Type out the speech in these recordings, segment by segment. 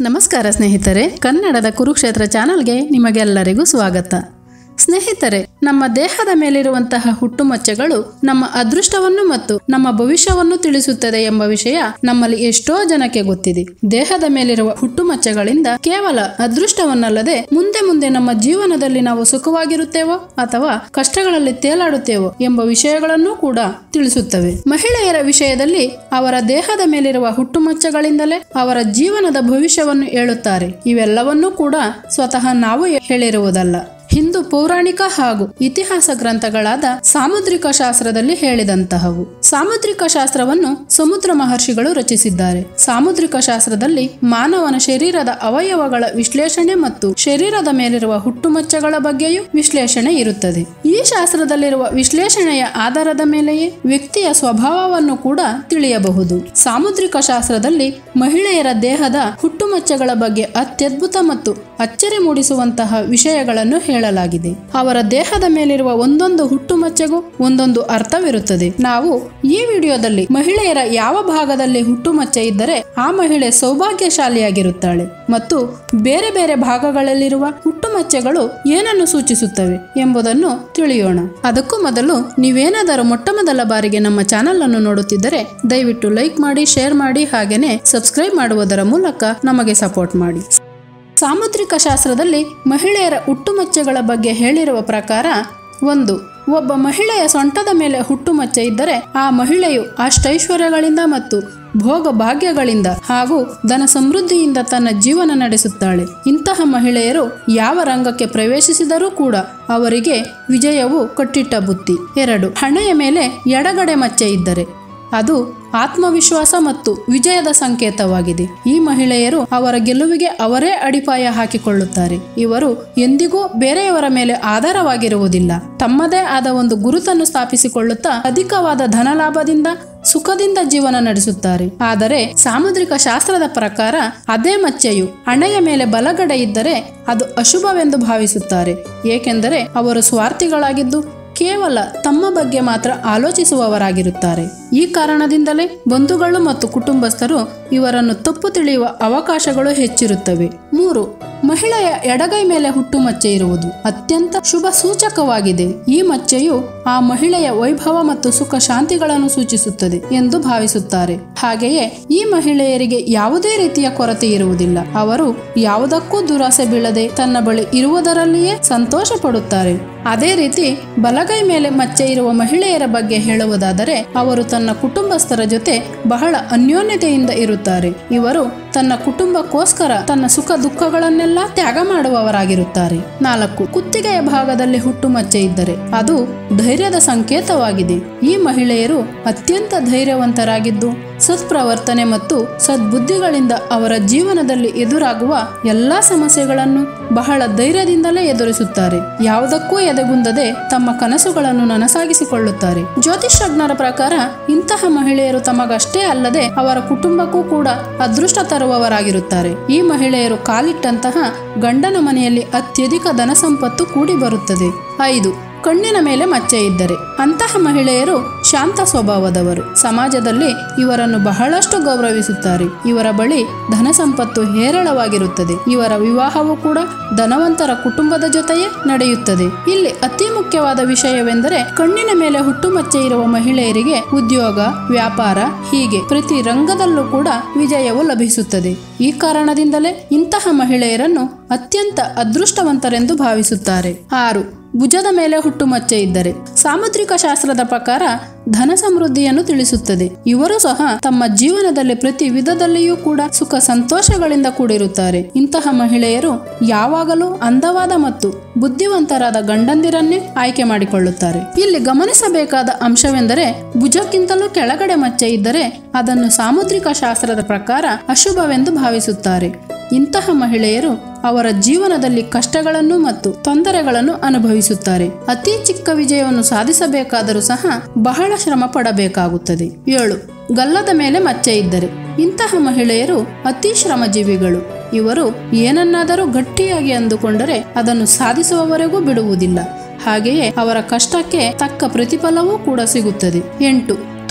ನಮಸ್ಕಾರ ಸ್ನೇಹಿತರೆ ಕನ್ನಡದ ಕುರುಕ್ಷೇತ್ರ ಚಾನಲ್ಗೆ ನಿಮಗೆಲ್ಲರಿಗೂ ಸ್ವಾಗತ ಸ್ನೇಹಿತರೆ ನಮ್ಮ ದೇಹದ ಮೇಲಿರುವಂತಹ ಹುಟ್ಟುಮಚ್ಚೆಗಳು ನಮ್ಮ ಅದೃಷ್ಟವನ್ನು ಮತ್ತು ನಮ್ಮ ಭವಿಷ್ಯವನ್ನು ತಿಳಿಸುತ್ತದೆ ಎಂಬ ವಿಷಯ ನಮ್ಮಲ್ಲಿ ಎಷ್ಟೋ ಜನಕ್ಕೆ ಗೊತ್ತಿದೆ ದೇಹದ ಮೇಲಿರುವ ಹುಟ್ಟುಮಚ್ಚೆಗಳಿಂದ ಕೇವಲ ಅದೃಷ್ಟವನ್ನಲ್ಲದೆ ಮುಂದೆ ಮುಂದೆ ನಮ್ಮ ಜೀವನದಲ್ಲಿ ನಾವು ಸುಖವಾಗಿರುತ್ತೇವೋ ಅಥವಾ ಕಷ್ಟಗಳಲ್ಲಿ ತೇಲಾಡುತ್ತೇವೋ ಎಂಬ ವಿಷಯಗಳನ್ನೂ ಕೂಡ ತಿಳಿಸುತ್ತವೆ ಮಹಿಳೆಯರ ವಿಷಯದಲ್ಲಿ ಅವರ ದೇಹದ ಮೇಲಿರುವ ಹುಟ್ಟುಮಚ್ಚೆಗಳಿಂದಲೇ ಅವರ ಜೀವನದ ಭವಿಷ್ಯವನ್ನು ಹೇಳುತ್ತಾರೆ ಇವೆಲ್ಲವನ್ನೂ ಕೂಡ ಸ್ವತಃ ನಾವು ಹೇಳಿರುವುದಲ್ಲ ಹಿಂದೂ ಪೌರಾಣಿಕ ಹಾಗೂ ಇತಿಹಾಸ ಗ್ರಂಥಗಳಾದ ಸಾಮುದ್ರಿಕ ಶಾಸ್ತ್ರದಲ್ಲಿ ಹೇಳಿದಂತಹವು ಸಾಮುದ್ರಿಕ ಶಾಸ್ತ್ರವನ್ನು ಸಮುದ್ರ ಮಹರ್ಷಿಗಳು ರಚಿಸಿದ್ದಾರೆ ಸಾಮುದ್ರಿಕ ಶಾಸ್ತ್ರದಲ್ಲಿ ಮಾನವನ ಶರೀರದ ಅವಯವಗಳ ವಿಶ್ಲೇಷಣೆ ಮತ್ತು ಶರೀರದ ಮೇಲಿರುವ ಹುಟ್ಟುಮಚ್ಚಗಳ ಬಗ್ಗೆಯೂ ವಿಶ್ಲೇಷಣೆ ಇರುತ್ತದೆ ಈ ಶಾಸ್ತ್ರದಲ್ಲಿರುವ ವಿಶ್ಲೇಷಣೆಯ ಆಧಾರದ ಮೇಲೆಯೇ ವ್ಯಕ್ತಿಯ ಸ್ವಭಾವವನ್ನು ಕೂಡ ತಿಳಿಯಬಹುದು ಸಾಮುದ್ರಿಕ ಶಾಸ್ತ್ರದಲ್ಲಿ ಮಹಿಳೆಯರ ದೇಹದ ಹುಟ್ಟುಮಚ್ಚಗಳ ಬಗ್ಗೆ ಅತ್ಯದ್ಭುತ ಮತ್ತು ಅಚ್ಚರಿ ಮೂಡಿಸುವಂತಹ ವಿಷಯಗಳನ್ನು ಹೇಳಲಾಗಿದೆ ಅವರ ದೇಹದ ಮೇಲಿರುವ ಒಂದೊಂದು ಹುಟ್ಟುಮಚ್ಚೆಗೂ ಒಂದೊಂದು ಅರ್ಥವಿರುತ್ತದೆ ನಾವು ಈ ವಿಡಿಯೋದಲ್ಲಿ ಮಹಿಳೆಯರ ಯಾವ ಭಾಗದಲ್ಲಿ ಹುಟ್ಟುಮಚ್ಚೆ ಇದ್ದರೆ ಆ ಮಹಿಳೆ ಸೌಭಾಗ್ಯಶಾಲಿಯಾಗಿರುತ್ತಾಳೆ ಮತ್ತು ಬೇರೆ ಬೇರೆ ಭಾಗಗಳಲ್ಲಿರುವ ಹುಟ್ಟುಮಚ್ಚೆಗಳು ಏನನ್ನು ಸೂಚಿಸುತ್ತವೆ ಎಂಬುದನ್ನು ತಿಳಿಯೋಣ ಅದಕ್ಕೂ ಮೊದಲು ನೀವೇನಾದರೂ ಮೊಟ್ಟ ಮೊದಲ ಬಾರಿಗೆ ನಮ್ಮ ಚಾನೆಲ್ ಅನ್ನು ನೋಡುತ್ತಿದ್ದರೆ ದಯವಿಟ್ಟು ಲೈಕ್ ಮಾಡಿ ಶೇರ್ ಮಾಡಿ ಹಾಗೇನೆ ಸಬ್ಸ್ಕ್ರೈಬ್ ಮಾಡುವುದರ ಮೂಲಕ ನಮಗೆ ಸಪೋರ್ಟ್ ಮಾಡಿ ಸಾಮುದ್ರಿಕ ಶಾಸ್ತ್ರದಲ್ಲಿ ಮಹಿಳೆಯರ ಹುಟ್ಟುಮಚ್ಚೆಗಳ ಬಗ್ಗೆ ಹೇಳಿರುವ ಪ್ರಕಾರ ಒಂದು ಒಬ್ಬ ಮಹಿಳೆಯ ಸೊಂಟದ ಮೇಲೆ ಹುಟ್ಟುಮಚ್ಚೆ ಇದ್ದರೆ ಆ ಮಹಿಳೆಯು ಅಷ್ಟೈಶ್ವರ್ಯಗಳಿಂದ ಮತ್ತು ಭೋಗ ಭಾಗ್ಯಗಳಿಂದ ಹಾಗೂ ಧನ ಸಮೃದ್ಧಿಯಿಂದ ತನ್ನ ಜೀವನ ನಡೆಸುತ್ತಾಳೆ ಇಂತಹ ಮಹಿಳೆಯರು ಯಾವ ರಂಗಕ್ಕೆ ಪ್ರವೇಶಿಸಿದರೂ ಕೂಡ ಅವರಿಗೆ ವಿಜಯವು ಕಟ್ಟಿಟ್ಟ ಬುತ್ತಿ ಎರಡು ಹಣೆಯ ಮೇಲೆ ಎಡಗಡೆ ಮಚ್ಚೆ ಇದ್ದರೆ ಅದು ಆತ್ಮವಿಶ್ವಾಸ ಮತ್ತು ವಿಜಯದ ಸಂಕೇತವಾಗಿದೆ ಈ ಮಹಿಳೆಯರು ಅವರ ಗೆಲುವಿಗೆ ಅವರೇ ಅಡಿಪಾಯ ಹಾಕಿಕೊಳ್ಳುತ್ತಾರೆ ಇವರು ಎಂದಿಗೂ ಬೇರೆಯವರ ಮೇಲೆ ಆಧಾರವಾಗಿರುವುದಿಲ್ಲ ತಮ್ಮದೇ ಆದ ಒಂದು ಗುರುತನ್ನು ಸ್ಥಾಪಿಸಿಕೊಳ್ಳುತ್ತಾ ಅಧಿಕವಾದ ಧನಲಾಭದಿಂದ ಸುಖದಿಂದ ಜೀವನ ನಡೆಸುತ್ತಾರೆ ಆದರೆ ಸಾಮುದ್ರಿಕ ಶಾಸ್ತ್ರದ ಪ್ರಕಾರ ಅದೇ ಮಚ್ಚೆಯು ಹಣೆಯ ಮೇಲೆ ಬಲಗಡೆ ಇದ್ದರೆ ಅದು ಅಶುಭವೆಂದು ಭಾವಿಸುತ್ತಾರೆ ಏಕೆಂದರೆ ಅವರು ಸ್ವಾರ್ಥಿಗಳಾಗಿದ್ದು ಕೇವಲ ತಮ್ಮ ಬಗ್ಗೆ ಮಾತ್ರ ಆಲೋಚಿಸುವವರಾಗಿರುತ್ತಾರೆ ಈ ಕಾರಣದಿಂದಲೇ ಬಂಧುಗಳು ಮತ್ತು ಕುಟುಂಬಸ್ಥರು ಇವರನ್ನು ತಪ್ಪು ತಿಳಿಯುವ ಅವಕಾಶಗಳು ಹೆಚ್ಚಿರುತ್ತವೆ ಮೂರು ಮಹಿಳೆಯ ಎಡಗೈ ಮೇಲೆ ಹುಟ್ಟುಮಚ್ಚೆ ಇರುವುದು ಅತ್ಯಂತ ಶುಭ ಸೂಚಕವಾಗಿದೆ ಈ ಮಚ್ಚೆಯು ಆ ಮಹಿಳೆಯ ವೈಭವ ಮತ್ತು ಸುಖ ಶಾಂತಿಗಳನ್ನು ಸೂಚಿಸುತ್ತದೆ ಎಂದು ಭಾವಿಸುತ್ತಾರೆ ಹಾಗೆಯೇ ಈ ಮಹಿಳೆಯರಿಗೆ ಯಾವುದೇ ರೀತಿಯ ಕೊರತೆ ಇರುವುದಿಲ್ಲ ಅವರು ಯಾವುದಕ್ಕೂ ದುರಾಸೆ ಬೀಳದೆ ತನ್ನ ಬಳಿ ಇರುವುದರಲ್ಲಿಯೇ ಸಂತೋಷ ಪಡುತ್ತಾರೆ ಅದೇ ರೀತಿ ಬಲಗೈ ಮೇಲೆ ಮಚ್ಚೆ ಇರುವ ಮಹಿಳೆಯರ ಬಗ್ಗೆ ಹೇಳುವುದಾದರೆ ಅವರು ತನ್ನ ಕುಟುಂಬಸ್ಥರ ಜೊತೆ ಬಹಳ ಅನ್ಯೋನ್ಯತೆಯಿಂದ ಇರುತ್ತಾರೆ ಇವರು ತನ್ನ ಕುಟುಂಬಕ್ಕೋಸ್ಕರ ತನ್ನ ಸುಖ ದುಃಖಗಳನ್ನೆಲ್ಲ ತ್ಯಾಗ ಮಾಡುವವರಾಗಿರುತ್ತಾರೆ ನಾಲ್ಕು ಕುತ್ತಿಗೆಯ ಭಾಗದಲ್ಲಿ ಹುಟ್ಟುಮಚ್ಚೆ ಇದ್ದರೆ ಅದು ಧೈರ್ಯದ ಸಂಕೇತವಾಗಿದೆ ಈ ಮಹಿಳೆಯರು ಅತ್ಯಂತ ಧೈರ್ಯವಂತರಾಗಿದ್ದು ಸತ್ಪ್ರವರ್ತನೆ ಮತ್ತು ಸದ್ಬುದ್ಧಿಗಳಿಂದ ಅವರ ಜೀವನದಲ್ಲಿ ಎದುರಾಗುವ ಎಲ್ಲಾ ಸಮಸ್ಯೆಗಳನ್ನು ಬಹಳ ಧೈರ್ಯದಿಂದಲೇ ಎದುರಿಸುತ್ತಾರೆ ಯಾವುದಕ್ಕೂ ಎದೆಗುಂದದೆ ತಮ್ಮ ಕನಸುಗಳನ್ನು ನನಸಾಗಿಸಿಕೊಳ್ಳುತ್ತಾರೆ ಜ್ಯೋತಿಷಜ್ಞರ ಪ್ರಕಾರ ಇಂತಹ ಮಹಿಳೆಯರು ತಮಗಷ್ಟೇ ಅಲ್ಲದೆ ಅವರ ಕುಟುಂಬಕ್ಕೂ ಕೂಡ ಅದೃಷ್ಟ ತರುವವರಾಗಿರುತ್ತಾರೆ ಈ ಮಹಿಳೆಯರು ಕಾಲಿಟ್ಟಂತಹ ಗಂಡನ ಮನೆಯಲ್ಲಿ ಅತ್ಯಧಿಕ ಧನ ಸಂಪತ್ತು ಕೂಡಿ ಬರುತ್ತದೆ ಐದು ಕಣ್ಣಿನ ಮೇಲೆ ಮಚ್ಚೆ ಇದ್ದರೆ ಅಂತಹ ಮಹಿಳೆಯರು ಶಾಂತ ಸ್ವಭಾವದವರು ಸಮಾಜದಲ್ಲಿ ಇವರನ್ನು ಬಹಳಷ್ಟು ಗೌರವಿಸುತ್ತಾರೆ ಇವರ ಬಳಿ ಧನ ಸಂಪತ್ತು ಹೇರಳವಾಗಿರುತ್ತದೆ ಇವರ ವಿವಾಹವು ಕೂಡ ಧನವಂತರ ಕುಟುಂಬದ ಜೊತೆಯೇ ನಡೆಯುತ್ತದೆ ಇಲ್ಲಿ ಅತಿ ಮುಖ್ಯವಾದ ವಿಷಯವೆಂದರೆ ಕಣ್ಣಿನ ಮೇಲೆ ಹುಟ್ಟುಮಚ್ಚೆ ಇರುವ ಮಹಿಳೆಯರಿಗೆ ಉದ್ಯೋಗ ವ್ಯಾಪಾರ ಹೀಗೆ ಪ್ರತಿ ರಂಗದಲ್ಲೂ ಕೂಡ ವಿಜಯವು ಲಭಿಸುತ್ತದೆ ಈ ಕಾರಣದಿಂದಲೇ ಇಂತಹ ಮಹಿಳೆಯರನ್ನು ಅತ್ಯಂತ ಅದೃಷ್ಟವಂತರೆಂದು ಭಾವಿಸುತ್ತಾರೆ ಆರು ಭುಜದ ಮೇಲೆ ಹುಟ್ಟುಮಚ್ಚೆ ಇದ್ದರೆ ಸಾಮುದ್ರಿಕ ಶಾಸ್ತ್ರದ ಪ್ರಕಾರ ಧನ ಸಮೃದ್ಧಿಯನ್ನು ತಿಳಿಸುತ್ತದೆ ಇವರು ಸಹ ತಮ್ಮ ಜೀವನದಲ್ಲಿ ಪ್ರತಿ ವಿಧದಲ್ಲಿಯೂ ಕೂಡ ಸುಖ ಸಂತೋಷಗಳಿಂದ ಕೂಡಿರುತ್ತಾರೆ ಇಂತಹ ಮಹಿಳೆಯರು ಯಾವಾಗಲೂ ಅಂದವಾದ ಮತ್ತು ಬುದ್ಧಿವಂತರಾದ ಗಂಡಂದಿರನ್ನೇ ಆಯ್ಕೆ ಮಾಡಿಕೊಳ್ಳುತ್ತಾರೆ ಇಲ್ಲಿ ಗಮನಿಸಬೇಕಾದ ಅಂಶವೆಂದರೆ ಭುಜಕ್ಕಿಂತಲೂ ಕೆಳಗಡೆ ಮಚ್ಚೆ ಇದ್ದರೆ ಅದನ್ನು ಸಾಮುದ್ರಿಕ ಶಾಸ್ತ್ರದ ಪ್ರಕಾರ ಅಶುಭವೆಂದು ಭಾವಿಸುತ್ತಾರೆ ಇಂತಹ ಮಹಿಳೆಯರು ಅವರ ಜೀವನದಲ್ಲಿ ಕಷ್ಟಗಳನ್ನು ಮತ್ತು ತೊಂದರೆಗಳನ್ನು ಅನುಭವಿಸುತ್ತಾರೆ ಅತಿ ಚಿಕ್ಕ ವಿಜಯವನ್ನು ಸಾಧಿಸಬೇಕಾದರೂ ಸಹ ಬಹಳ ಶ್ರಮ ಪಡಬೇಕಾಗುತ್ತದೆ ಏಳು ಗಲ್ಲದ ಮೇಲೆ ಮಚ್ಚೆ ಇದ್ದರೆ ಇಂತಹ ಮಹಿಳೆಯರು ಅತಿ ಶ್ರಮಜೀವಿಗಳು ಇವರು ಏನನ್ನಾದರೂ ಗಟ್ಟಿಯಾಗಿ ಅಂದುಕೊಂಡರೆ ಅದನ್ನು ಸಾಧಿಸುವವರೆಗೂ ಬಿಡುವುದಿಲ್ಲ ಹಾಗೆಯೇ ಅವರ ಕಷ್ಟಕ್ಕೆ ತಕ್ಕ ಪ್ರತಿಫಲವೂ ಕೂಡ ಸಿಗುತ್ತದೆ ಎಂಟು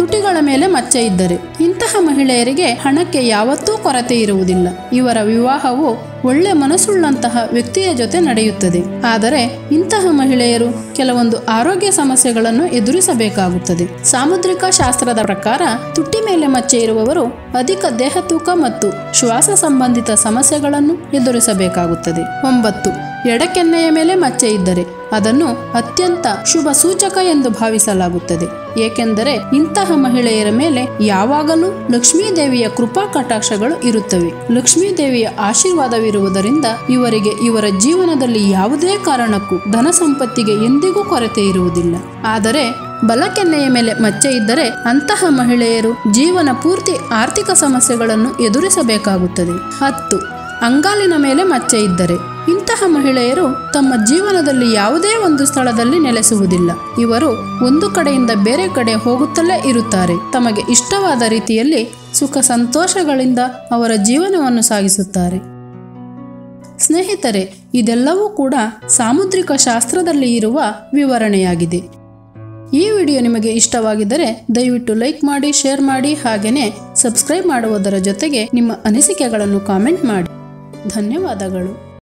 ತುಟಿಗಳ ಮೇಲೆ ಮಚ್ಚೆ ಇದ್ದರೆ ಇಂತಹ ಮಹಿಳೆಯರಿಗೆ ಹಣಕ್ಕೆ ಯಾವತ್ತೂ ಕೊರತೆ ಇರುವುದಿಲ್ಲ ಇವರ ವಿವಾಹವು ಒಳ್ಳೆ ಮನಸ್ಸುಳ್ಳಂತಹ ವ್ಯಕ್ತಿಯ ಜೊತೆ ನಡೆಯುತ್ತದೆ ಆದರೆ ಇಂತಹ ಮಹಿಳೆಯರು ಕೆಲವೊಂದು ಆರೋಗ್ಯ ಸಮಸ್ಯೆಗಳನ್ನು ಎದುರಿಸಬೇಕಾಗುತ್ತದೆ ಸಾಮುದ್ರಿಕ ಶಾಸ್ತ್ರದ ಪ್ರಕಾರ ತುಟಿ ಮೇಲೆ ಮಚ್ಚೆ ಇರುವವರು ಅಧಿಕ ದೇಹ ತೂಕ ಮತ್ತು ಶ್ವಾಸ ಸಂಬಂಧಿತ ಸಮಸ್ಯೆಗಳನ್ನು ಎದುರಿಸಬೇಕಾಗುತ್ತದೆ ಒಂಬತ್ತು ಎಡಕೆನ್ನೆಯ ಮೇಲೆ ಮಚ್ಚೆ ಇದ್ದರೆ ಅದನ್ನು ಅತ್ಯಂತ ಶುಭ ಸೂಚಕ ಎಂದು ಭಾವಿಸಲಾಗುತ್ತದೆ ಏಕೆಂದರೆ ಇಂತಹ ಮಹಿಳೆಯರ ಮೇಲೆ ಯಾವಾಗಲೂ ಲಕ್ಷ್ಮೀ ದೇವಿಯ ಕೃಪಾ ಕಟಾಕ್ಷಗಳು ಇರುತ್ತವೆ ಲಕ್ಷ್ಮೀ ದೇವಿಯ ಆಶೀರ್ವಾದವಿರುವುದರಿಂದ ಇವರಿಗೆ ಇವರ ಜೀವನದಲ್ಲಿ ಯಾವುದೇ ಕಾರಣಕ್ಕೂ ಧನ ಸಂಪತ್ತಿಗೆ ಎಂದಿಗೂ ಕೊರತೆ ಇರುವುದಿಲ್ಲ ಆದರೆ ಬಲಕೆನ್ನೆಯ ಮೇಲೆ ಮಚ್ಚೆ ಇದ್ದರೆ ಅಂತಹ ಮಹಿಳೆಯರು ಜೀವನ ಪೂರ್ತಿ ಆರ್ಥಿಕ ಸಮಸ್ಯೆಗಳನ್ನು ಎದುರಿಸಬೇಕಾಗುತ್ತದೆ ಹತ್ತು ಅಂಗಾಲಿನ ಮೇಲೆ ಮಚ್ಚೆ ಇದ್ದರೆ ಇಂತಹ ಮಹಿಳೆಯರು ತಮ್ಮ ಜೀವನದಲ್ಲಿ ಯಾವುದೇ ಒಂದು ಸ್ಥಳದಲ್ಲಿ ನೆಲೆಸುವುದಿಲ್ಲ ಇವರು ಒಂದು ಕಡೆಯಿಂದ ಬೇರೆ ಕಡೆ ಹೋಗುತ್ತಲೇ ಇರುತ್ತಾರೆ ತಮಗೆ ಇಷ್ಟವಾದ ರೀತಿಯಲ್ಲಿ ಸುಖ ಸಂತೋಷಗಳಿಂದ ಅವರ ಜೀವನವನ್ನು ಸಾಗಿಸುತ್ತಾರೆ ಸ್ನೇಹಿತರೆ ಇದೆಲ್ಲವೂ ಕೂಡ ಸಾಮುದ್ರಿಕ ಶಾಸ್ತ್ರದಲ್ಲಿ ಇರುವ ವಿವರಣೆಯಾಗಿದೆ ಈ ವಿಡಿಯೋ ನಿಮಗೆ ಇಷ್ಟವಾಗಿದ್ದರೆ ದಯವಿಟ್ಟು ಲೈಕ್ ಮಾಡಿ ಶೇರ್ ಮಾಡಿ ಹಾಗೆಯೇ ಸಬ್ಸ್ಕ್ರೈಬ್ ಮಾಡುವುದರ ಜೊತೆಗೆ ನಿಮ್ಮ ಅನಿಸಿಕೆಗಳನ್ನು ಕಾಮೆಂಟ್ ಮಾಡಿ ಧನ್ಯವಾದಗಳು